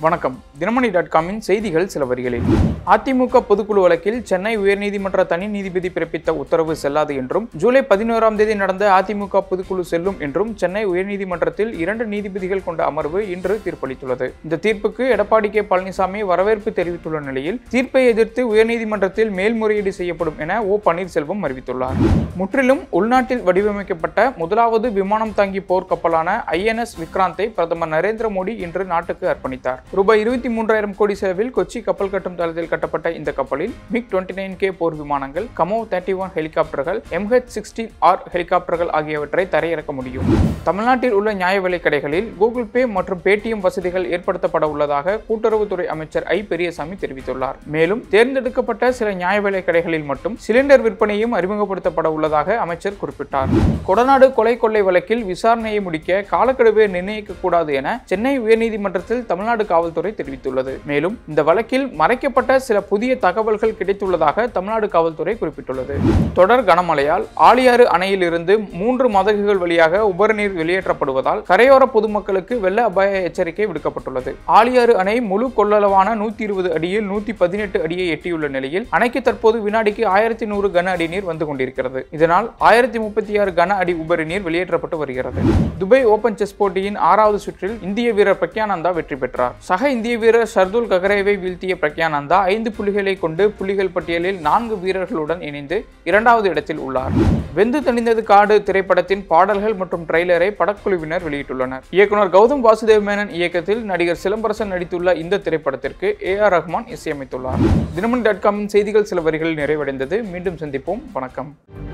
வணக்கம் தினமணி டாட் காமின் செய்திகள் சில வரிகளில் அதிமுக பொதுக்குழு வழக்கில் சென்னை உயர்நீதிமன்ற தனி நீதிபதி பிறப்பித்த உத்தரவு செல்லாது என்றும் ஜூலை பதினோராம் தேதி நடந்த அதிமுக பொதுக்குழு செல்லும் என்றும் சென்னை உயர்நீதிமன்றத்தில் இரண்டு நீதிபதிகள் கொண்ட அமர்வு இன்று தீர்ப்பளித்துள்ளது இந்த தீர்ப்புக்கு எடப்பாடி கே பழனிசாமி வரவேற்பு தெரிவித்துள்ள நிலையில் தீர்ப்பை எதிர்த்து உயர்நீதிமன்றத்தில் மேல்முறையீடு செய்யப்படும் என ஓ பன்னீர்செல்வம் அறிவித்துள்ளார் முற்றிலும் உள்நாட்டில் வடிவமைக்கப்பட்ட முதலாவது விமானம் தாங்கி போர் கப்பலான ஐஎன்எஸ் விக்ராந்தை பிரதமர் நரேந்திர மோடி இன்று நாட்டுக்கு அர்ப்பணித்தார் ரூபாய் இருபத்தி மூன்றாயிரம் கோடி செலவில் கொச்சி கப்பல் கட்டும் தளத்தில் கட்டப்பட்ட இந்த கப்பலில் மிக் டுவெண்ட்டி நைன் கே போர் விமானங்கள் கமோ தேர்ட்டி ஒன் ஹெலிகாப்டர்கள் எம்ஹெச் சிக்ஸ்டீன் ஆர் ஹெலிகாப்டர்கள் ஆகியவற்றை தரையிறக்க முடியும் தமிழ்நாட்டில் உள்ள நியாய விலைக் கடைகளில் கூகுள் பே மற்றும் பேடிஎம் வசதிகள் ஏற்படுத்தப்பட உள்ளதாக கூட்டுறவுத்துறை அமைச்சர் ஐ பெரியசாமி தெரிவித்துள்ளார் மேலும் தேர்ந்தெடுக்கப்பட்ட சில நியாய விலைக் கடைகளில் மட்டும் சிலிண்டர் விற்பனையும் அறிமுகப்படுத்தப்பட உள்ளதாக அமைச்சர் குறிப்பிட்டார் கொடநாடு கொலை கொள்ளை வழக்கில் விசாரணையை முடிக்க காலக்கெடுவை நிர்ணயிக்க கூடாது என சென்னை உயர்நீதிமன்றத்தில் தமிழ்நாடு காவல்துறை தெரிவித்துள்ளது மேலும் இந்த வழக்கில் மறைக்கப்பட்ட சில புதிய தகவல்கள் கிடைத்துள்ளதாக தமிழ்நாடு காவல்துறை குறிப்பிட்டுள்ளது தொடர் கனமழையால் ஆழியாறு அணையிலிருந்து மூன்று மதகுகள் வழியாக உபரிநீர் வெளியேற்றப்படுவதால் கரையோர பொதுமக்களுக்கு வெள்ள அபாய எச்சரிக்கை விடுக்கப்பட்டுள்ளது ஆழியாறு அணை முழு கொள்ளளவான நூத்தி இருபது அடியில் நூத்தி பதினெட்டு அடியை எட்டியுள்ள நிலையில் அணைக்கு தற்போது வினாடிக்கு ஆயிரத்தி நூறு கன அடி நீர் வந்து கொண்டிருக்கிறது இதனால் ஆயிரத்தி முப்பத்தி ஆறு கன அடி உபரி நீர் வெளியேற்றப்பட்டு வருகிறது துபாய் ஓபன் செஸ் போட்டியின் ஆறாவது சுற்றில் இந்திய வீரர் பிரக்யானந்தா வெற்றி பெற்றார் சக இந்திய வீரர் ஷர்துல் ககரேவை வீழ்த்திய பிரக்யானந்தா ஐந்து புள்ளிகளை கொண்டு புள்ளிகள் பட்டியலில் நான்கு வீரர்களுடன் இணைந்து இரண்டாவது இடத்தில் உள்ளார் வெந்து தணிந்தது காடு திரைப்படத்தின் பாடல்கள் மற்றும் ட்ரெய்லரை படக்குழுவினர் வெளியிட்டுள்ளனர் இயக்குனர் கௌதம் வாசுதேவ் மேனன் இயக்கத்தில் நடிகர் சிலம்பரசன் நடித்துள்ள இந்த திரைப்படத்திற்கு ஏ ஆர் ரஹ்மான் இசையமைத்துள்ளார் தினமணி டாட் காமின் செய்திகள் சில வரிகளில் நிறைவடைந்தது மீண்டும் சந்திப்போம் வணக்கம்